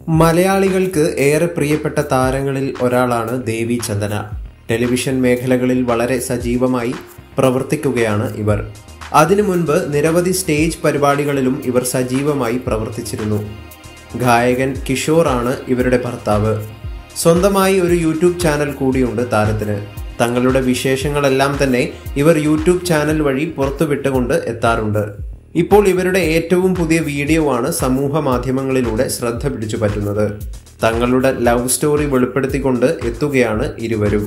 മലയാളികൾക്ക് ഏറെ പ്രിയപ്പെട്ട താരങ്ങളിൽ ഒരാളാണ് ദേവി ചന്ദന ടെലിവിഷൻ മേഖലകളിൽ വളരെ സജീവമായി പ്രവർത്തിക്കുകയാണ് ഇവർ അതിനു മുൻപ് നിരവധി സ്റ്റേജ് പരിപാടികളിലും ഇവർ സജീവമായി പ്രവർത്തിച്ചിരുന്നു ഗായകൻ കിഷോറാണ് ഇവരുടെ ഭർത്താവ് സ്വന്തമായി ഒരു യൂട്യൂബ് ചാനൽ കൂടിയുണ്ട് താരത്തിന് തങ്ങളുടെ വിശേഷങ്ങളെല്ലാം തന്നെ ഇവർ യൂട്യൂബ് ചാനൽ വഴി പുറത്തുവിട്ടുകൊണ്ട് എത്താറുണ്ട് ഇപ്പോൾ ഇവരുടെ ഏറ്റവും പുതിയ വീഡിയോ ആണ് സമൂഹ മാധ്യമങ്ങളിലൂടെ ശ്രദ്ധ പിടിച്ചു പറ്റുന്നത് തങ്ങളുടെ ലവ് സ്റ്റോറി വെളിപ്പെടുത്തിക്കൊണ്ട് എത്തുകയാണ് ഇരുവരും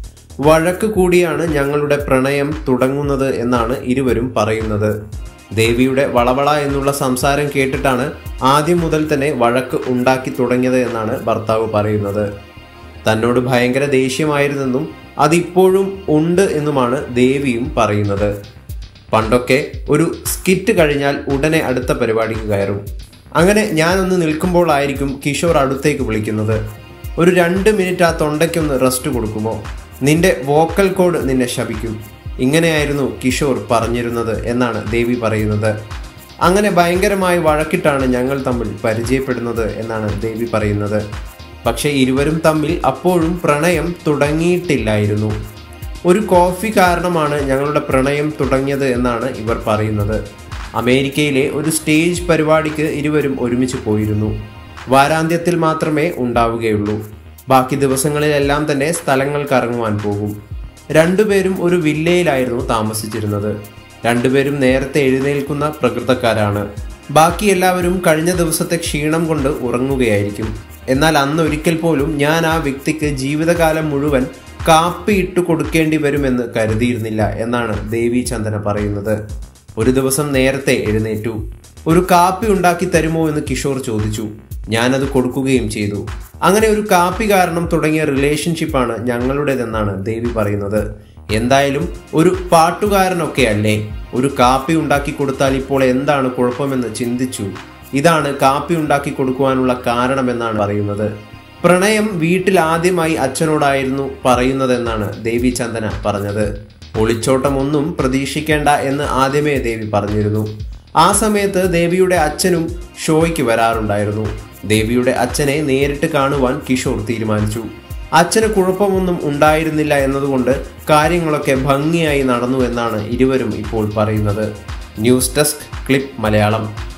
വഴക്ക് കൂടിയാണ് ഞങ്ങളുടെ പ്രണയം തുടങ്ങുന്നത് എന്നാണ് ഇരുവരും പറയുന്നത് ദേവിയുടെ വളവള എന്നുള്ള സംസാരം കേട്ടിട്ടാണ് ആദ്യം മുതൽ തന്നെ വഴക്ക് ഉണ്ടാക്കി തുടങ്ങിയത് എന്നാണ് ഭർത്താവ് പറയുന്നത് തന്നോട് ഭയങ്കര ദേഷ്യമായിരുന്നെന്നും അതിപ്പോഴും ഉണ്ട് എന്നുമാണ് ദേവിയും പറയുന്നത് പണ്ടൊക്കെ ഒരു സ്കിറ്റ് കഴിഞ്ഞാൽ ഉടനെ അടുത്ത പരിപാടിക്ക് കയറും അങ്ങനെ ഞാനൊന്ന് നിൽക്കുമ്പോഴായിരിക്കും കിഷോർ അടുത്തേക്ക് വിളിക്കുന്നത് ഒരു രണ്ട് മിനിറ്റ് ആ തൊണ്ടയ്ക്കൊന്ന് റെസ്റ്റ് കൊടുക്കുമോ നിന്റെ വോക്കൽ കോഡ് നിന്നെ ശപിക്കും ഇങ്ങനെയായിരുന്നു കിഷോർ പറഞ്ഞിരുന്നത് എന്നാണ് ദേവി പറയുന്നത് അങ്ങനെ ഭയങ്കരമായി വഴക്കിട്ടാണ് ഞങ്ങൾ തമ്മിൽ പരിചയപ്പെടുന്നത് എന്നാണ് ദേവി പറയുന്നത് പക്ഷേ ഇരുവരും തമ്മിൽ അപ്പോഴും പ്രണയം തുടങ്ങിയിട്ടില്ലായിരുന്നു ഒരു കോഫി കാരണമാണ് ഞങ്ങളുടെ പ്രണയം തുടങ്ങിയത് എന്നാണ് ഇവർ പറയുന്നത് അമേരിക്കയിലെ ഒരു സ്റ്റേജ് പരിപാടിക്ക് ഇരുവരും ഒരുമിച്ച് പോയിരുന്നു വാരാന്ത്യത്തിൽ മാത്രമേ ഉണ്ടാവുകയുള്ളൂ ബാക്കി ദിവസങ്ങളിലെല്ലാം തന്നെ സ്ഥലങ്ങൾ കറങ്ങുവാൻ പോകും രണ്ടുപേരും ഒരു വില്ലയിലായിരുന്നു താമസിച്ചിരുന്നത് രണ്ടുപേരും നേരത്തെ എഴുന്നേൽക്കുന്ന പ്രകൃതക്കാരാണ് ബാക്കി എല്ലാവരും കഴിഞ്ഞ ദിവസത്തെ ക്ഷീണം കൊണ്ട് ഉറങ്ങുകയായിരിക്കും എന്നാൽ അന്ന് ഒരിക്കൽ പോലും ഞാൻ ആ വ്യക്തിക്ക് ജീവിതകാലം മുഴുവൻ കാപ്പി ഇട്ടു കൊടുക്കേണ്ടി വരുമെന്ന് കരുതിയിരുന്നില്ല എന്നാണ് ദേവി ചന്ദന പറയുന്നത് ഒരു ദിവസം നേരത്തെ എഴുന്നേറ്റു ഒരു കാപ്പി ഉണ്ടാക്കി തരുമോ എന്ന് കിഷോർ ചോദിച്ചു ഞാനത് കൊടുക്കുകയും ചെയ്തു അങ്ങനെ ഒരു കാപ്പി കാരണം തുടങ്ങിയ റിലേഷൻഷിപ്പാണ് ഞങ്ങളുടേതെന്നാണ് ദേവി പറയുന്നത് എന്തായാലും ഒരു പാട്ടുകാരനൊക്കെ അല്ലേ ഒരു കാപ്പി ഉണ്ടാക്കി കൊടുത്താൽ ഇപ്പോൾ എന്താണ് കുഴപ്പമെന്ന് ചിന്തിച്ചു ഇതാണ് കാപ്പി ഉണ്ടാക്കി കൊടുക്കുവാനുള്ള കാരണമെന്നാണ് പറയുന്നത് പ്രണയം വീട്ടിൽ ആദ്യമായി അച്ഛനോടായിരുന്നു പറയുന്നതെന്നാണ് ദേവി ചന്ദന പറഞ്ഞത് ഒളിച്ചോട്ടമൊന്നും പ്രതീക്ഷിക്കേണ്ട എന്ന് ആദ്യമേ ദേവി പറഞ്ഞിരുന്നു ആ സമയത്ത് ദേവിയുടെ അച്ഛനും ഷോയ്ക്ക് വരാറുണ്ടായിരുന്നു ദേവിയുടെ അച്ഛനെ നേരിട്ട് കാണുവാൻ കിഷോർ തീരുമാനിച്ചു അച്ഛന് കുഴപ്പമൊന്നും ഉണ്ടായിരുന്നില്ല എന്നതുകൊണ്ട് കാര്യങ്ങളൊക്കെ ഭംഗിയായി നടന്നു എന്നാണ് ഇരുവരും ഇപ്പോൾ പറയുന്നത് ന്യൂസ് ഡെസ്ക് ക്ലിപ്പ് മലയാളം